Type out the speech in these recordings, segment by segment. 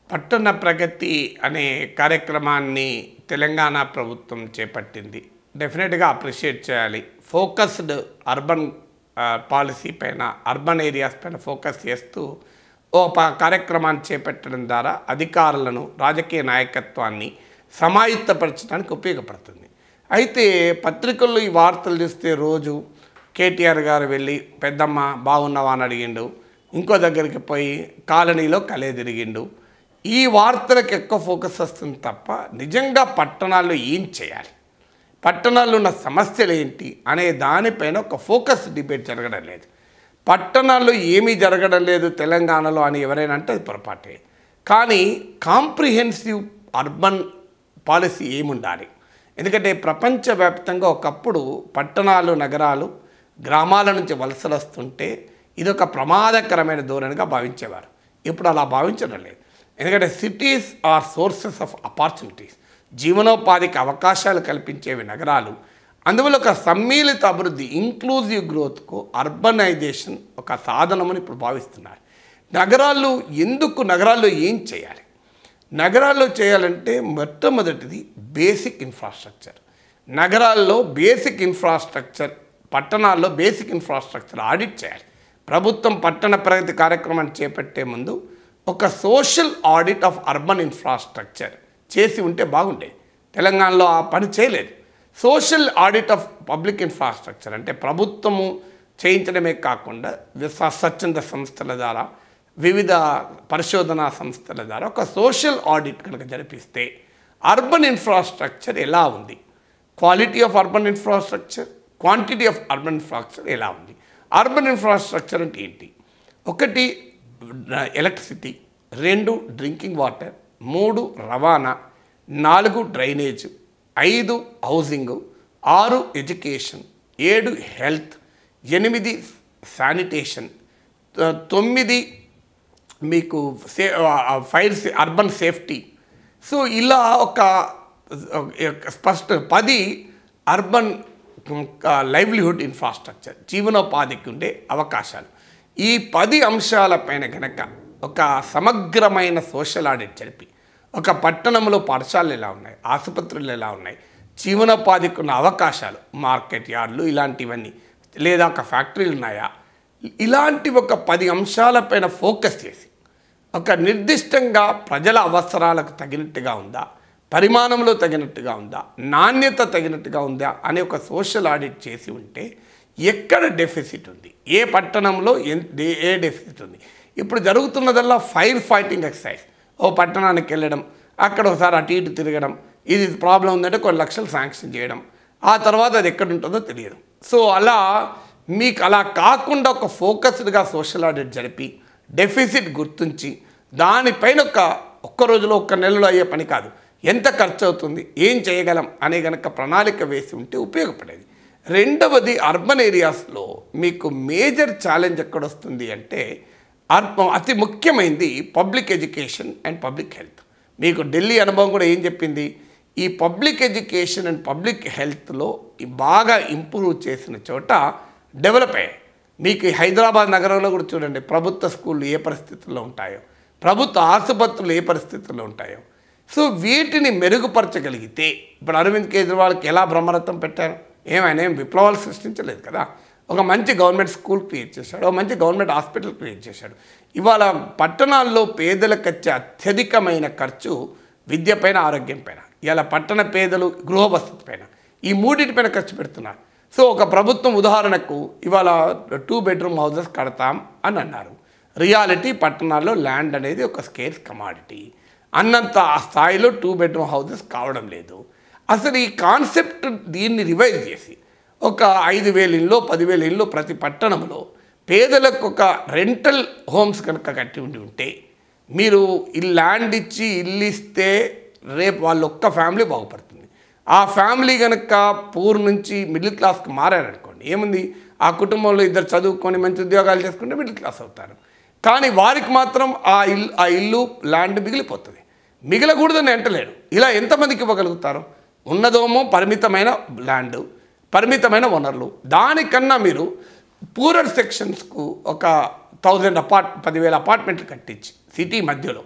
పట్టణ ప్రగతి అనే కార్యక్రమాన్ని తెలంగాణ ప్రభుత్వం చేపట్టింది డెఫినెట్గా అప్రిషియేట్ చేయాలి ఫోకస్డ్ అర్బన్ పాలసీ పైన అర్బన్ ఏరియాస్ పైన ఫోకస్ చేస్తూ ఓ ప- కార్యక్రమాన్ని చేపట్టడం ద్వారా అధికారులను రాజకీయ నాయకత్వాన్ని సమాయుత్తపరచడానికి ఉపయోగపడుతుంది అయితే పత్రికల్లో ఈ వార్తలు చూస్తే రోజు కేటీఆర్ గారు వెళ్ళి పెద్దమ్మ బాగున్నావా అని అడిగిండు ఇంకో దగ్గరికి పోయి కాలనీలో కలే తిరిగిండు ఈ వార్తలకు ఎక్కువ ఫోకస్ వస్తుంది తప్ప నిజంగా పట్టణాల్లో ఏం చేయాలి పట్టణాల్లో ఉన్న సమస్యలు ఏంటి అనే దానిపైన ఒక ఫోకస్ డిబేట్ జరగడం లేదు పట్టణాల్లో ఏమీ జరగడం లేదు తెలంగాణలో అని ఎవరైనా అంటే అది పొరపాటే కానీ కాంప్రిహెన్సివ్ అర్బన్ పాలసీ ఏముండాలి ఎందుకంటే ప్రపంచవ్యాప్తంగా ఒకప్పుడు పట్టణాలు నగరాలు గ్రామాల నుంచి వలసలు వస్తుంటే ఇది ఒక ప్రమాదకరమైన ధోరణిగా భావించేవారు ఇప్పుడు అలా భావించడం లేదు ఎందుకంటే cities are sources of opportunities జీవనోపాధికి అవకాశాలు కల్పించేవి నగరాలు అందువల్ల ఒక సమ్మిళిత అభివృద్ధి ఇంక్లూజివ్ గ్రోత్కు అర్బనైజేషన్ ఒక సాధనమని ఇప్పుడు భావిస్తున్నారు నగరాలు ఎందుకు నగరాల్లో ఏం చేయాలి నగరాల్లో చేయాలంటే మొట్టమొదటిది బేసిక్ ఇన్ఫ్రాస్ట్రక్చర్ నగరాల్లో బేసిక్ ఇన్ఫ్రాస్ట్రక్చర్ పట్టణాల్లో బేసిక్ ఇన్ఫ్రాస్ట్రక్చర్ ఆడిట్ చేయాలి ప్రభుత్వం పట్టణ ప్రగతి కార్యక్రమాన్ని చేపట్టే ముందు ఒక social audit of urban infrastructure చేసి ఉంటే బాగుండేది తెలంగాణలో ఆ పని చేయలేదు social audit of public infrastructure అంటే ప్రభుత్వము చేయించడమే కాకుండా విశ్వ- స్వచ్ఛంద సంస్థల ద్వారా వివిధ పరిశోధనా సంస్థల ద్వారా ఒక సోషల్ ఆడిట్ కనుక జరిపిస్తే అర్బన్ ఇన్ఫ్రాస్ట్రక్చర్ ఎలా ఉంది quality of urban infrastructure quantity of urban infrastructure ఎలా ఉంది అర్బన్ ఇన్ఫ్రాస్ట్రక్చర్ అంటే ఏంటి ఒకటి ఎలక్ట్రిసిటీ రెండు డ్రింకింగ్ వాటర్ మూడు రవాణా నాలుగు డ్రైనేజ్ ఐదు హౌసింగ్ ఆరు ఎడ్యుకేషన్ ఏడు హెల్త్ ఎనిమిది శానిటేషన్ తొ- తొమ్మిది మీకు సే ఫైర్ సే- అర్బన్ సేఫ్టీ సో ఇలా ఒక ఒక స్పష్ట పది అర్బన్ లైవ్లీహుడ్ ఇన్ఫ్రాస్ట్రక్చర్ జీవనోపాధికి ఉండే అవకాశాలు ఈ పది అంశాలపైన కనుక ఒక సమగ్రమైన సోషల్ ఆడిట్ జరిపి ఒక పట్టణంలో పాఠశాలలు ఎలా ఉన్నాయి ఆసుపత్రులు ఎలా ఉన్నాయి జీవనోపాధికి ఉన్న అవకాశాలు మార్కెట్ యార్డులు ఇలాంటివన్నీ లేదా ఒక ఫ్యాక్టరీలు ఉన్నాయా ఇలాంటి ఒక పది అంశాలపైన ఫోకస్ చేసి ఒక నిర్దిష్టంగా ప్రజల అవసరాలకు తగినట్టుగా ఉందా పరిమాణంలో తగినట్టుగా ఉందా నాణ్యత తగినట్టుగా ఉందా అనే ఒక సోషల్ ఆడిట్ చేసి ఉంటే ఎక్కడ డెఫిసిట్ ఉంది ఏ పట్టణంలో ఎన్- ఏ- ఏ డెఫిసిట్ ఉంది ఇప్పుడు జరుగుతున్నదల్లా ఫైర్ ఫైటింగ్ ఎక్సర్సైజ్ ఓ పట్టణానికి వెళ్ళడం అక్కడ ఒకసారి అటు ఇటు తిరగడం ఇది ప్రాబ్లం ఉందంటే కొన్ని లక్షలు శాంక్షన్ చేయడం ఆ తర్వాత అది ఎక్కడ ఉంటుందో తెలియదు సో అలా మీకు అలా కాకుండా ఒక ఫోకస్డ్గా సోషల్ ఆడిట్ జరిపి డెఫిసిట్ గుర్తించి దానిపైన ఒక ఒక్క రోజులో ఒక్క నెలలో అయ్యే పని కాదు ఎంత ఖర్చు అవుతుంది ఏం చేయగలం అనే గనక ప్రణాళిక వేసి ఉంటే ఉపయోగపడేది రెండవది అర్బన్ ఏరియాస్లో మీకు మేజర్ ఛాలెంజ్ ఎక్కడొస్తుంది అంటే అర్బ అతి ముఖ్యమైనది public education and public health మీకు ఢిల్లీ అనుభవం కూడా ఏం చెప్పింది ఈ పబ్లిక్ ఎడ్యుకేషన్ అండ్ పబ్లిక్ హెల్త్లో బాగా ఇంప్రూవ్ చేసిన చోట డెవలప్ అయ్యాయి మీకు ఈ హైదరాబాద్ నగరంలో కూడా చూడండి ప్రభుత్వ స్కూళ్ళు ఏ పరిస్థితుల్లో ఉంటాయో ప్రభుత్వ ఆసుపత్రులు ఏ పరిస్థితుల్లో ఉంటాయో సో వీటిని మెరుగుపరచగలిగితే ఇప్పుడు అరవింద్ కేజ్రీవాల్కి ఎలా బ్రహ్మరథం పెట్టారు ఏమైనా ఏం విప్లవాలు సృష్టించలేదు కదా ఒక మంచి గవర్నమెంట్ స్కూల్ క్రియేట్ చేశాడు ఒక మంచి గవర్నమెంట్ హాస్పిటల్ క్రియేట్ చేశాడు ఇవాళ పట్టణాల్లో పేదలకు వచ్చే అత్యధికమైన ఖర్చు విద్య పైన ఆరోగ్యం పైన ఇవాళ పట్టణ పేదలు గృహ వసతి పైన ఈ మూడింటిపైన ఖర్చు పెడుతున్నారు సో ఒక ప్రభుత్వం ఉదాహరణకు ఇవాళ టూ బెడ్రూమ్ హౌసెస్ కడతాం అని అన్నారు రియాలిటీ పట్టణాల్లో ల్యాండ్ అనేది ఒక స్కేర్స్ కమాడిటీ అన్నంత ఆ స్థాయిలో టూ బెడ్రూమ్ హౌసెస్ కావడం లేదు అసలు ఈ కాన్సెప్ట్ దీన్ని రివైజ్ చేసి ఒక ఐదు వేల ఇల్లు పదివేల ఇల్లు ప్రతి పట్టణంలో పేదలకు ఒక రెంటల్ హోమ్స్ కనుక కట్టి ఉండి ఉంటే మీరు ఈ ల్యాండ్ ఇచ్చి ఇల్లు ఇస్తే రేపు వాళ్ళ ఒక్క ఫ్యామిలీ బాగుపడుతుంది ఆ ఫ్యామిలీ కనుక పూర్ నుంచి మిడిల్ క్లాస్కి మారారనుకోండి ఏముంది ఆ కుటుంబంలో ఇద్దరు చదువుకొని మంచి ఉద్యోగాలు చేసుకుంటే మిడిల్ క్లాస్ అవుతారు కానీ వారికి మాత్రం ఆ ఇల్లు ఆ ఇల్లు ల్యాండ్ మిగిలిపోతుంది మిగలకూడదని అంటలేడు ఇలా ఎంతమందికి ఇవ్వగలుగుతారు ఉన్నదేమో పరిమితమైన ల్యాండ్ పరిమితమైన వనరులు దానికన్నా మీరు పూరర్ సెక్షన్స్కు ఒక థౌజండ్ అపార్ట్ పదివేల అపార్ట్మెంట్లు కట్టించి సిటీ మధ్యలో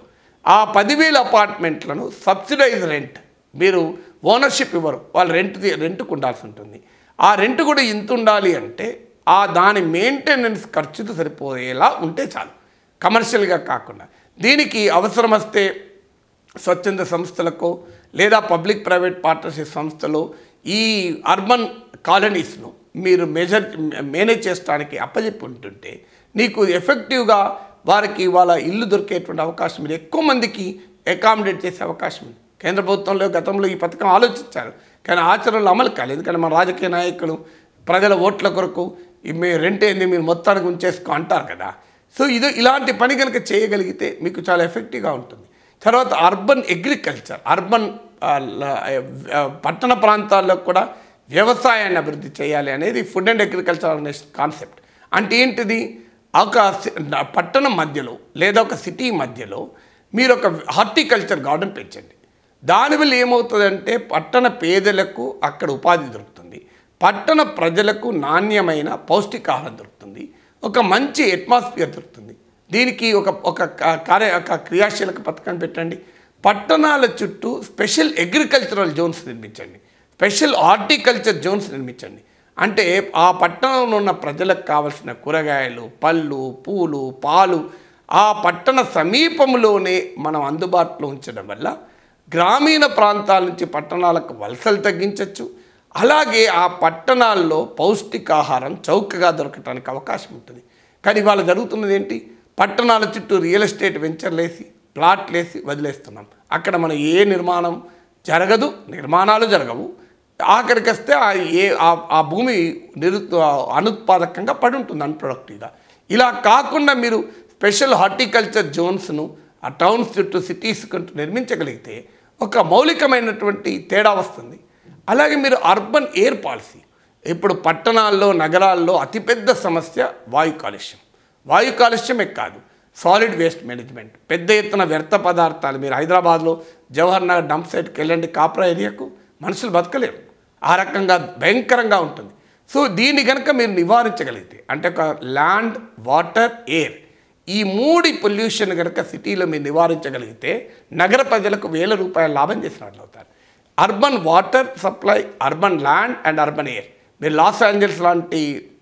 ఆ పదివేల అపార్ట్మెంట్లను సబ్సిడైజ్ రెంట్ మీరు ఓనర్షిప్ ఇవ్వరు వాళ్ళు రెంట్ రెంట్కు ఉండాల్సి ఉంటుంది ఆ రెంట్ కూడా ఇంత ఉండాలి అంటే ఆ దాని మెయింటెనెన్స్ ఖర్చుతో సరిపోయేలా ఉంటే చాలు కమర్షియల్గా కాకుండా దీనికి అవసరం వస్తే స్వచ్ఛంద సంస్థలకు లేదా పబ్లిక్ ప్రైవేట్ పార్ట్నర్షిప్ సంస్థలు ఈ అర్బన్ కాలనీస్ను మీరు మెజర్ మేనేజ్ చేయడానికి అప్పచెప్పి ఉంటుంటే నీకు ఎఫెక్టివ్గా వారికి వాళ్ళ ఇల్లు దొరికేటువంటి అవకాశం ఉంది ఎక్కువ మందికి అకామిడేట్ చేసే అవకాశం ఉంది కేంద్ర ప్రభుత్వంలో గతంలో ఈ పథకం ఆలోచించారు కానీ ఆచరణలో అమలు కాలేదు ఎందుకంటే మన రాజకీయ నాయకులు ప్రజల ఓట్ల కొరకు ఈ మీ రెంట్ ఏంది మీరు మొత్తానికి ఉంచేసుకో అంటారు కదా సో ఇది ఇలాంటి పని కనుక చేయగలిగితే మీకు చాలా ఎఫెక్టివ్గా ఉంటుంది తర్వాత అర్బన్ అగ్రికల్చర్ అర్బన్ ఆ, ల- ఆ, పట్టణ ప్రాంతాల్లో కూడా వ్యవసాయాన్ని అభివృద్ధి చేయాలి అనేది food and agriculture organization concept అంటే ఏంటిది ఒక సి- పట్టణం మధ్యలో లేదా ఒక సిటీ మధ్యలో మీరు ఒక హార్టికల్చర్ గార్డెన్ పెంచండి దానివల్ల ఏమవుతుందంటే పట్టణ పేదలకు అక్కడ ఉపాధి దొరుకుతుంది పట్టణ ప్రజలకు నాణ్యమైన పౌష్టికాహారం దొరుకుతుంది ఒక మంచి అట్మాస్ఫియర్ దొరుకుతుంది దీనికి ఒక ఒక కా- కార్య ఒక క్రియాశీలక పథకం పెట్టండి పట్టణాల చుట్టూ స్పెషల్ అగ్రికల్చరల్ జోన్స్ నిర్మించండి స్పెషల్ హార్టికల్చర్ జోన్స్ నిర్మించండి అంటే ఆ పట్టణంలో ఉన్న ప్రజలకు కావలసిన కూరగాయలు పళ్ళు పూలు పాలు ఆ పట్టణ సమీపంలోనే మనం అందుబాటులో ఉంచడం వల్ల గ్రామీణ ప్రాంతాల నుంచి పట్టణాలకు వలసలు తగ్గించవచ్చు అలాగే ఆ పట్టణాల్లో పౌష్టికాహారం చౌకగా దొరకటానికి అవకాశం ఉంటుంది కానీ ఇవాళ జరుగుతున్నది ఏంటి పట్టణాల చుట్టూ రియల్ ఎస్టేట్ వెంచర్లేసి ప్లాట్లేసి వదిలేస్తున్నాం అక్కడ మనం ఏ నిర్మాణం జరగదు నిర్మాణాలు జరగవు ఆఖరికి వస్తే ఆ ఏ ఆ- ఆ భూమి నిరు అనుత్పాదకంగా పడి ఉంటుంది అన్ప్రొడక్టివ్గా ఇలా కాకుండా మీరు స్పెషల్ హార్టికల్చర్ జోన్స్ను ఆ టౌన్స్ చుట్టూ సిటీస్ చుట్టూ నిర్మించగలిగితే ఒక మౌలికమైనటువంటి తేడా వస్తుంది అలాగే మీరు అర్బన్ ఎయిర్ పాలసీ ఇప్పుడు పట్టణాల్లో నగరాల్లో అతిపెద్ద సమస్య వాయు కాలుష్యం వాయు కాలుష్యమే కాదు సాలిడ్ వేస్ట్ మేనేజ్మెంట్ పెద్ద ఎత్తున వ్యర్థ పదార్థాలు మీరు హైదరాబాద్లో జవహర్ నగర్ డంప్ సైట్కి వెళ్ళండి కాప్రా ఏరియాకు మనుషులు బతకలేరు ఆ రకంగా భయంకరంగా ఉంటుంది సో దీన్ని కనుక మీరు నివారించగలిగితే అంటే ఒక ల్యాండ్ వాటర్ ఎయిర్ ఈ మూడి పొల్యూషన్ కనుక సిటీలో మీరు నివారించగలిగితే నగర ప్రజలకు వేల రూపాయల లాభం చేసినట్లు అవుతారు urban water supply urban land and urban air మీరు లాస్ ఏంజల్స్ లాంటి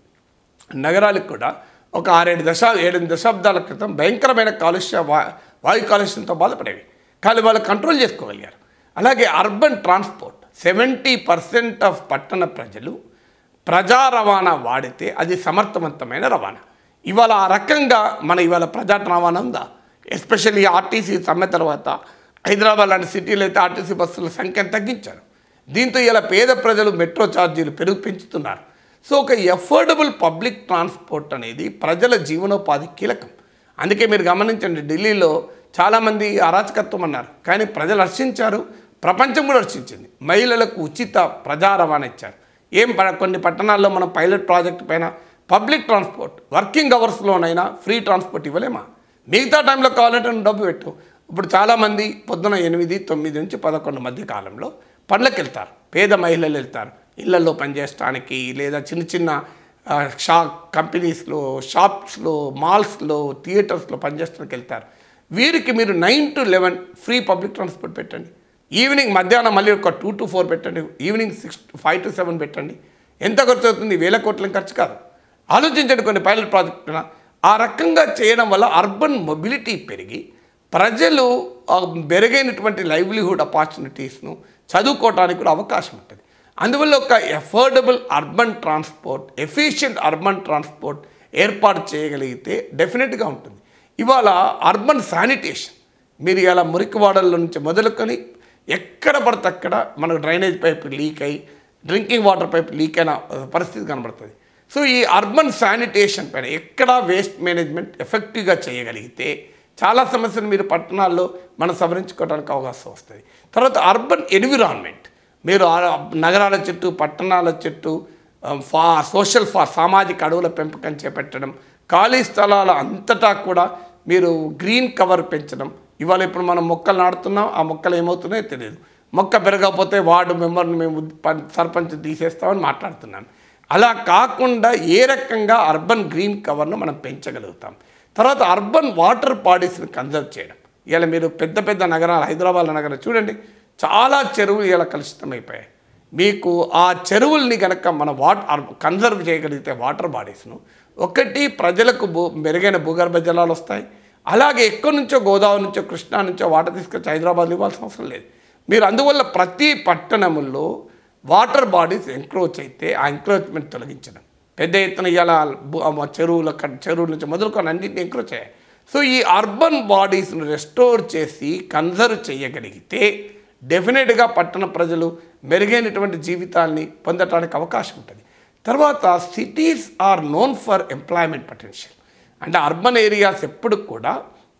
నగరాలకు కూడా ఒక ఆరేడు దశ ఏడెనిమిది దశాబ్దాల క్రితం భయంకరమైన కాలుష్య వా వాయు కాలుష్యంతో బాధపడేవి కానీ వాళ్ళు కంట్రోల్ చేసుకోగలిగారు అలాగే urban transport seventy percent of పట్టణ ప్రజలు ప్రజా రవాణా వాడితే అది సమర్థవంతమైన రవాణా ఇవాళ ఆ రకంగా మన ఇవాళ ప్రజా రవాణా ఉందా ఎస్పెషల్లీ ఆర్టీసీ సమ్మె తర్వాత హైదరాబాద్ లాంటి సిటీలో అయితే ఆర్టీసీ బస్సుల సంఖ్యను తగ్గించారు దీంతో ఇలా పేద ప్రజలు మెట్రో ఛార్జీలు పెరుగు పెంచుతున్నారు సో ఒక ఎఫోర్డబుల్ పబ్లిక్ ట్రాన్స్పోర్ట్ అనేది ప్రజల జీవనోపాధి కీలకం అందుకే మీరు గమనించండి ఢిల్లీలో చాలామంది అరాచకత్వం అన్నారు కానీ ప్రజలు హర్షించారు ప్రపంచం కూడా హర్షించింది మహిళలకు ఉచిత ప్రజా రవాణా ఇచ్చారు ఏం ప- కొన్ని పట్టణాల్లో మనం పైలట్ ప్రాజెక్ట్ పైన పబ్లిక్ ట్రాన్స్పోర్ట్ వర్కింగ్ అవర్స్లోనైనా ఫ్రీ ట్రాన్స్పోర్ట్ ఇవ్వలేమా మిగతా టైంలో కావాలంటే నువ్వు డబ్బు పెట్టు ఇప్పుడు చాలామంది పొద్దున ఎనిమిది తొమ్మిది నుంచి పదకొండు మధ్య కాలంలో పనులకు వెళ్తారు పేద మహిళలు వెళ్తారు ఇళ్లలో పనిచేయడానికి లేదా చిన్న చిన్న ఆ, షా కంపెనీస్లో షాప్స్లో మాల్స్లో థియేటర్స్లో పనిచేయడానికి వెళ్తారు వీరికి మీరు nine to eleven free public transport పెట్టండి ఈవినింగ్ మధ్యాహ్నం మళ్ళీ ఒక టూ టు ఫోర్ పెట్టండి evening six five to seven పెట్టండి ఎంత ఖర్చు అవుతుంది వేల కోట్ల ఖర్చు కాదు ఆలోచించండి కొన్ని పైలట్ ప్రాజెక్టున ఆ రకంగా చేయడం వల్ల అర్బన్ మొబిలిటీ పెరిగి ప్రజలు ఆ మెరుగైనటువంటి లైవ్లీహుడ్ ఆపర్చునిటీస్ను చదువుకోవడానికి కూడా అవకాశం ఉంటుంది అందువల్ల ఒక affordable urban transport efficient urban transport ఏర్పాటు చేయగలిగితే డెఫినెట్గా ఉంటుంది ఇవాళ అర్బన్ శానిటేషన్ మీరు ఇలా మురికివాడల నుంచి మొదలుకొని ఎక్కడ పడితే అక్కడ మనకు డ్రైనేజ్ పైప్ లీక్ అయ్యి డ్రింకింగ్ వాటర్ పైప్ లీక్ అయిన పరిస్థితి కనబడుతుంది సో ఈ అర్బన్ శానిటేషన్ పైన ఎక్కడ వేస్ట్ మేనేజ్మెంట్ ఎఫెక్టివ్గా చేయగలిగితే చాలా సమస్యలు మీరు పట్టణాల్లో మనం సవరించుకోవడానికి అవకాశం వస్తుంది తర్వాత అర్బన్ ఎన్విరాన్మెంట్ మీరు ఆ నగరాల చుట్టూ పట్టణాల చుట్టూ ఆ, ఫా సోషల్ ఫా సామాజిక అడవుల పెంపకం చేపట్టడం ఖాళీ స్థలాల అంతటా కూడా మీరు గ్రీన్ కవర్ పెంచడం ఇవాళ ఇప్పుడు మనం మొక్కలు నాడుతున్నాం ఆ మొక్కలు ఏమవుతున్నాయో తెలియదు మొక్క పెరగకపోతే వార్డు మెంబర్ని మేము పం- సర్పంచ్ తీసేస్తామని మాట్లాడుతున్నాం అలా కాకుండా ఏ రకంగా అర్బన్ గ్రీన్ కవర్ను మనం పెంచగలుగుతాం తర్వాత అర్బన్ వాటర్ బాడీస్ని కన్జర్వ్ చేయడం ఇలా మీరు పెద్ద పెద్ద నగరాలు హైదరాబాద్ నగరం చూడండి చాలా చెరువులు ఇలా కలుషితమైపోయాయి మీకు ఆ చెరువుల్ని కనుక మన వాటర్ కన్సర్వ్ చేయగలిగితే వాటర్ బాడీస్ను ఒకటి ప్రజలకు భూ మెరుగైన భూగర్భ జలాలు వస్తాయి అలాగే ఎక్కడి నుంచో గోదావరి నుంచో కృష్ణా నుంచో వాటర్ తీసుకొచ్చి హైదరాబాద్లో ఇవ్వాల్సిన అవసరం లేదు మీరు అందువల్ల ప్రతి పట్టణముల్లో వాటర్ బాడీస్ ఎంక్రోచ్ అయితే ఆ ఎంక్రోచ్మెంట్ తొలగించడం పెద్ద ఎత్తున ఇలా చెరువుల క- చెరువుల నుంచి మొదలుకొని అన్నింటినీ ఎంక్రోచ్ అయ్యాయి సో ఈ అర్బన్ బాడీస్ను రెస్టోర్ చేసి కన్సర్వ్ చేయగలిగితే డెఫినెట్గా పట్టణ ప్రజలు మెరుగైనటువంటి జీవితాల్ని పొందటానికి అవకాశం ఉంటుంది తర్వాత cities are known for employment potential అంటే అర్బన్ ఏరియాస్ ఎప్పుడు కూడా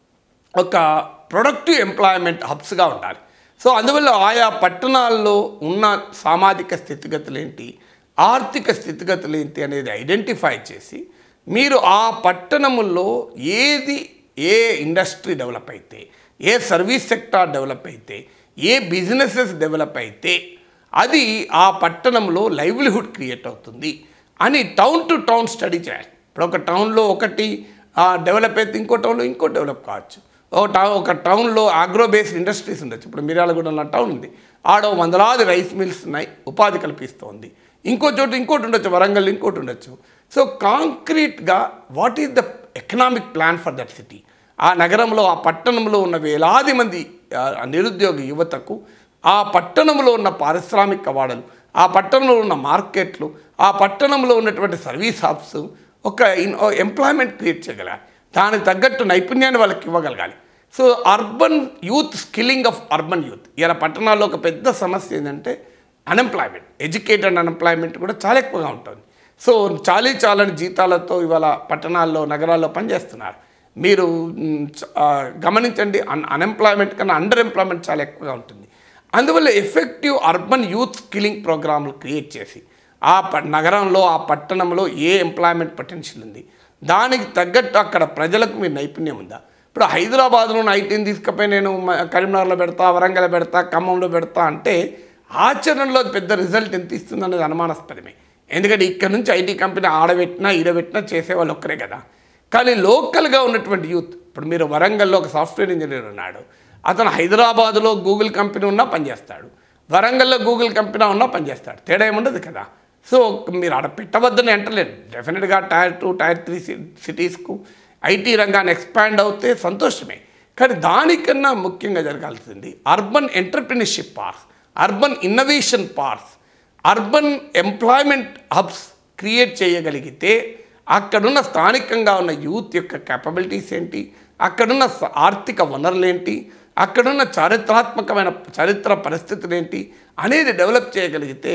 ఒక ప్రొడక్టివ్ ఎంప్లాయ్మెంట్ హబ్స్గా ఉండాలి సో అందువల్ల ఆయా పట్టణాల్లో ఉన్న సామాజిక స్థితిగతులు ఏంటి ఆర్థిక స్థితిగతులు ఏంటి అనేది ఐడెంటిఫై చేసి మీరు ఆ పట్టణముల్లో ఏది ఏ ఇండస్ట్రీ డెవలప్ అయితే ఏ సర్వీస్ సెక్టార్ డెవలప్ అయితే ఏ బిజినెసెస్ డెవలప్ అయితే అది ఆ పట్టణంలో లైవ్లీహుడ్ క్రియేట్ అవుతుంది అని టౌన్ టు టౌన్ స్టడీ చేయాలి ఇప్పుడు ఒక టౌన్లో ఒకటి డెవలప్ అయితే ఇంకో టౌన్లో ఇంకో డెవలప్ కావచ్చు ఒక టౌన్ ఒక టౌన్లో ఆగ్రో బేస్డ్ ఇండస్ట్రీస్ ఉండొచ్చు ఇప్పుడు మిర్యాలగూడ టౌన్ ఉంది ఆడ వందలాది రైస్ మిల్స్ ఉన్నాయి ఉపాధి కల్పిస్తోంది ఇంకో చోటు ఇంకోటి ఉండొచ్చు వరంగల్ ఇంకోటి ఉండొచ్చు సో కాంక్రీట్గా what is the economic plan for that city ఆ నగరంలో ఆ పట్టణంలో ఉన్న వేలాది మంది ఆ, నిరుద్యోగ యువతకు ఆ పట్టణంలో ఉన్న పారిశ్రామిక వాడలు ఆ పట్టణంలో ఉన్న మార్కెట్లు ఆ పట్టణంలో ఉన్నటువంటి సర్వీస్ హబ్స్ ఒక ఎంప్లాయ్మెంట్ క్రియేట్ చేయగలగాలి దానికి తగ్గట్టు నైపుణ్యాన్ని వాళ్ళకి ఇవ్వగలగాలి so urban youth skilling of urban youth ఇలా పట్టణాల్లో ఒక పెద్ద సమస్య ఏంటంటే అన్ఎంప్లాయ్మెంట్ ఎడ్యుకేటెడ్ అన్ఎంప్లాయ్మెంట్ కూడా చాలా ఎక్కువగా ఉంటుంది సో చాలీ చాలని జీతాలతో ఇవాళ పట్టణాల్లో నగరాల్లో పనిచేస్తున్నారు మీరు మ్, చ- ఆ, గమనించండి అన్ అన్ఎంప్లాయ్మెంట్ కన్నా అండర్ ఎంప్లాయ్మెంట్ చాలా ఎక్కువగా ఉంటుంది అందువల్ల ఎఫెక్టివ్ అర్బన్ యూత్ స్కిల్లింగ్ ప్రోగ్రాంలు క్రియేట్ చేసి ఆ ప నగరంలో ఆ పట్టణంలో ఏ ఎంప్లాయ్మెంట్ పొటెన్షియల్ ఉంది దానికి తగ్గట్టు అక్కడ ప్రజలకు మీ నైపుణ్యం ఉందా ఇప్పుడు హైదరాబాద్లో ఉన్న ఐటీని తీసుకుపోయి నేను మ- కరీంనగర్లో పెడతా వరంగల్ పెడతా ఖమ్మంలో పెడతా అంటే ఆచరణలో అది పెద్ద రిజల్ట్ ఎంత ఇస్తుంది అనేది అనుమానాస్పదమే ఎందుకంటే ఇక్కడ నుంచి ఐటీ కంపెనీ ఆడబెట్టినా ఈడబెట్టినా చేసేవాళ్ళు ఒక్కరే కదా కానీ లోకల్గా ఉన్నటువంటి యూత్ ఇప్పుడు మీరు వరంగల్లో ఒక సాఫ్ట్వేర్ ఇంజనీర్ ఉన్నాడు అతను హైదరాబాద్లో గూగుల్ కంపెనీ ఉన్నా పనిచేస్తాడు వరంగల్లో గూగుల్ కంపెనీ ఉన్నా పనిచేస్తాడు తేడా ఏముండదు కదా సో మీరు ఆడ పెట్టవద్దని అంటలేను డెఫినెట్గా టైర్ టూ టైర్ త్రీ సిటీస్కు ఐటీ రంగాన్ని ఎక్స్పాండ్ అవుతే సంతోషమే కానీ దానికన్నా ముఖ్యంగా జరగాల్సింది urban entrepreneurship parks urban innovation parks urban employment hubs create చేయగలిగితే అక్కడున్న స్థానికంగా ఉన్న యూత్ యొక్క capabilities ఏంటి అక్కడున్న స- ఆర్థిక వనరులు ఏంటి అక్కడున్న చారిత్రాత్మకమైన చరిత్ర పరిస్థితులు ఏంటి అనేది డెవలప్ చేయగలిగితే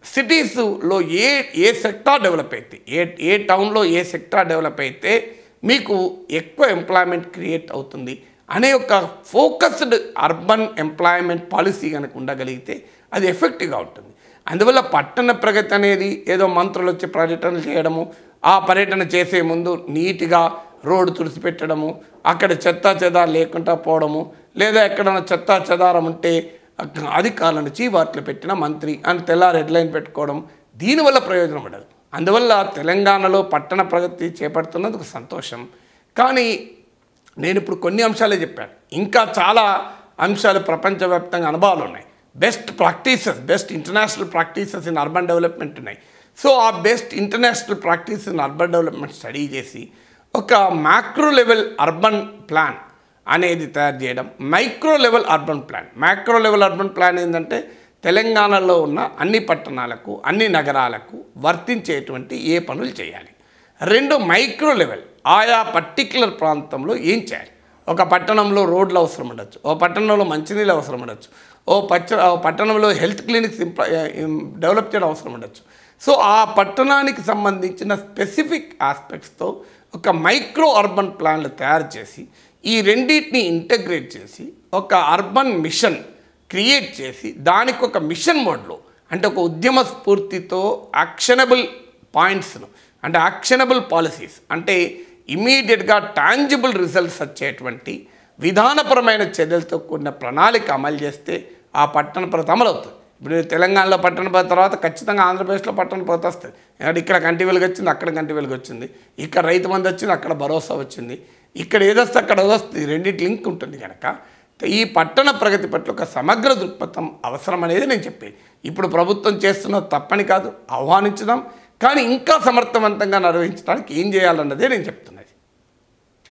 సిటీస్లో ఏ ఏ సెక్టార్ డెవలప్ అయితే ఏ ఏ టౌన్లో ఏ సెక్టార్ డెవలప్ అయితే మీకు ఎక్కువ ఎంప్లాయ్మెంట్ క్రియేట్ అవుతుంది అనే ఒక ఫోకస్డ్ అర్బన్ ఎంప్లాయ్మెంట్ పాలసీ కనుక ఉండగలిగితే అది ఎఫెక్టివ్గా ఉంటుంది అందువల్ల పట్టణ ప్రగతి అనేది ఏదో మంత్రులు వచ్చి పర్యటనలు చేయడము ఆ పర్యటన చేసే ముందు నీట్గా రోడ్డు తుడిచిపెట్టడము అక్కడ చెత్త చెదారం లేకుండా పోవడము లేదా ఎక్కడైనా చెత్త చెదారం ఉంటే అక్క- అధికారులను చీవాట్లు పెట్టిన మంత్రి అని తెల్లారి హెడ్లైన్ పెట్టుకోవడం దీనివల్ల ప్రయోజనం ఉండదు అందువల్ల తెలంగాణలో పట్టణ ప్రగతి చేపడుతున్నందుకు సంతోషం కానీ నేను ఇప్పుడు కొన్ని అంశాలే చెప్పాను ఇంకా చాలా అంశాలు ప్రపంచవ్యాప్తంగా అనుభవాలు ఉన్నాయి best practices best international practices in urban development ఉన్నాయి సో ఆ best international practice in urban development study చేసి ఒక మ్యాక్రో లెవెల్ అర్బన్ ప్లాన్ అనేది తయారు చేయడం micro level urban plan macro level urban plan ఏంటంటే తెలంగాణలో ఉన్న అన్ని పట్టణాలకు అన్ని నగరాలకు వర్తించేటువంటి ఏ పనులు చేయాలి రెండు మైక్రో లెవెల్ ఆయా పర్టిక్యులర్ ప్రాంతంలో ఏం చేయాలి ఒక పట్టణంలో రోడ్లు అవసరం ఉండొచ్చు ఓ పట్టణంలో మంచినీళ్ళు అవసరం ఉండొచ్చు ఓ పచ్చ ఓ పట్టణంలో హెల్త్ క్లినిక్స్ ఇంప్ల- ఇం- డెవలప్ చేయడం అవసరం ఉండొచ్చు సో ఆ పట్టణానికి సంబంధించిన స్పెసిఫిక్ ఆస్పెక్ట్స్తో ఒక మైక్రో అర్బన్ ప్లాన్లు తయారు చేసి ఈ రెండింటిని ఇంటగ్రేట్ చేసి ఒక అర్బన్ మిషన్ క్రియేట్ చేసి దానికి ఒక మిషన్ మోడ్లో అంటే ఒక ఉద్యమ స్ఫూర్తితో యాక్షనబుల్ పాయింట్స్ను అంటే యాక్షనబుల్ పాలసీస్ అంటే ఇమీడియట్గా టాంజిబుల్ రిజల్ట్స్ వచ్చేటువంటి విధానపరమైన చర్యలతో కూడిన ప్రణాళిక అమలు చేస్తే ఆ పట్టణ ప్రగతి అమలు అవుతుంది ఇప్పుడు మీరు తెలంగాణలో పట్టణ ప్రగతి తర్వాత ఖచ్చితంగా ఆంధ్రప్రదేశ్లో పట్టణ ప్రగతి వస్తుంది ఎందుకంటే ఇక్కడ కంటి వెలుగు వచ్చింది అక్కడ కంటి వెలుగు వచ్చింది ఇక్కడ రైతు మంది వచ్చింది అక్కడ భరోసా వచ్చింది ఇక్కడ ఏదొస్తే అక్కడ వస్తుంది రెండింటి లింక్ ఉంటుంది కనుక ఈ పట్టణ ప్రగతి పట్ల ఒక సమగ్ర దృక్పథం అవసరం అనేది నేను చెప్పేది ఇప్పుడు ప్రభుత్వం చేస్తున్న తప్పని కాదు ఆహ్వానించుదాం కానీ ఇంకా సమర్థవంతంగా నిర్వహించడానికి ఏం చేయాలన్నదే నేను చెప్తున్నాను